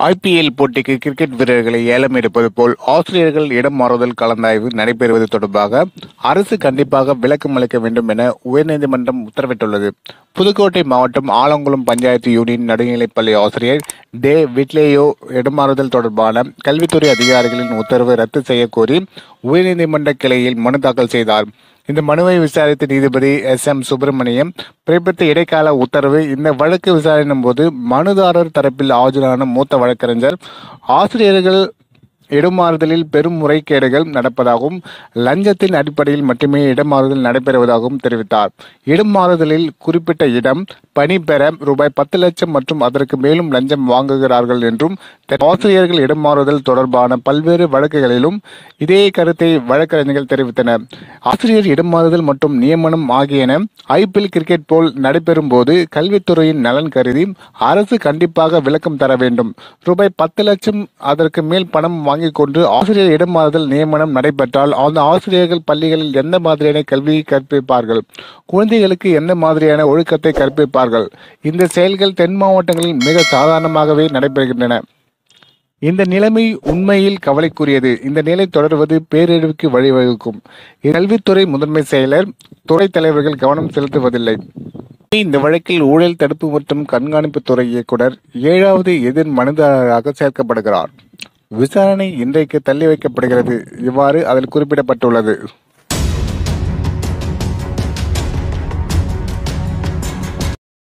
IPL போட்டிக்கு cricket வீரர்களை ஏலம் எடுப்பது போல் ஆசிரியர்கள் இடம் மாறுதல் கலந்தாய்வு நடைபெறுவது தொடர்பாக அரசு கண்டிப்பாக விளக்கம் அளிக்க வேண்டும் என உயர்நீதிமன்றம் உத்தரவிட்டுள்ளது புதுக்கோட்டை மாவட்டம் ஆலங்குளம் பஞ்சாயத்து யூனியன் நடுநிலைப்பள்ளி ஆசிரியர் டே விட்லேயோ இடமாறுதல் தொடர்பான கல்வித்துறை அதிகாரிகளின் உத்தரவை ரத்து செய்யக்கோரி உயர்நீதிமன்ற கிளையில் மனு தாக்கல் செய்தார் இந்த மனுவை விசாரித்த நீதிபதி எஸ் எம் சுப்பிரமணியம் பிறப்பித்த இடைக்கால உத்தரவு இந்த வழக்கு விசாரணையின் போது மனுதாரர் தரப்பில் ஆஜரான மூத்த வழக்கறிஞர் ஆசிரியர்கள் இடமாறுதலில் பெரும் முறைகேடுகள் நடப்பதாகவும் லஞ்சத்தின் அடிப்படையில் மட்டுமே இடமாறுதல் நடைபெறுவதாகவும் தெரிவித்தார் இடமாறுதலில் குறிப்பிட்ட இடம் பணி பெற ரூபாய் பத்து லட்சம் மற்றும் அதற்கு மேலும் லஞ்சம் வாங்குகிறார்கள் என்றும் ஆசிரியர்கள் இடமாறுதல் தொடர்பான பல்வேறு வழக்குகளிலும் இதே கருத்தை வழக்கறிஞர்கள் தெரிவித்தனர் ஆசிரியர் இடமாறுதல் மற்றும் நியமனம் ஆகியன ஐபிஎல் கிரிக்கெட் போல் நடைபெறும் போது கல்வித்துறையின் நலன் கருதி அரசு கண்டிப்பாக விளக்கம் தர வேண்டும் ரூபாய் பத்து லட்சம் அதற்கு மேல் பணம் வாங்கிக் கொண்டு ஆசிரியர் இடமாறுதல் நியமனம் நடைபெற்றால் அந்த ஆசிரியர்கள் பள்ளிகளில் எந்த மாதிரியான கல்வியை கற்பிப்பார்கள் குழந்தைகளுக்கு எந்த மாதிரியான ஒழுக்கத்தை கற்பிப்பார்கள் இந்த செயல்கள் தென் மாவட்டங்களில் மிக சாதாரணமாகவே நடைபெறுகின்றன இந்த நிலைமை உண்மையில் கவலைக்குரியது இந்த நிலை தொடர்வது பேரழிவுக்கு வழிவகுக்கும் கல்வித்துறை முதன்மை செயலர் துறை தலைவர்கள் கவனம் செலுத்துவதில்லை இந்த வழக்கில் ஊழல் தடுப்பு மற்றும் கண்காணிப்பு துறை இயக்குனர் ஏழாவது எதிர் மனுதாரராக சேர்க்கப்படுகிறார் விசாரணை இன்றைக்கு தள்ளி வைக்கப்படுகிறது இவ்வாறு அதில் குறிப்பிடப்பட்டுள்ளது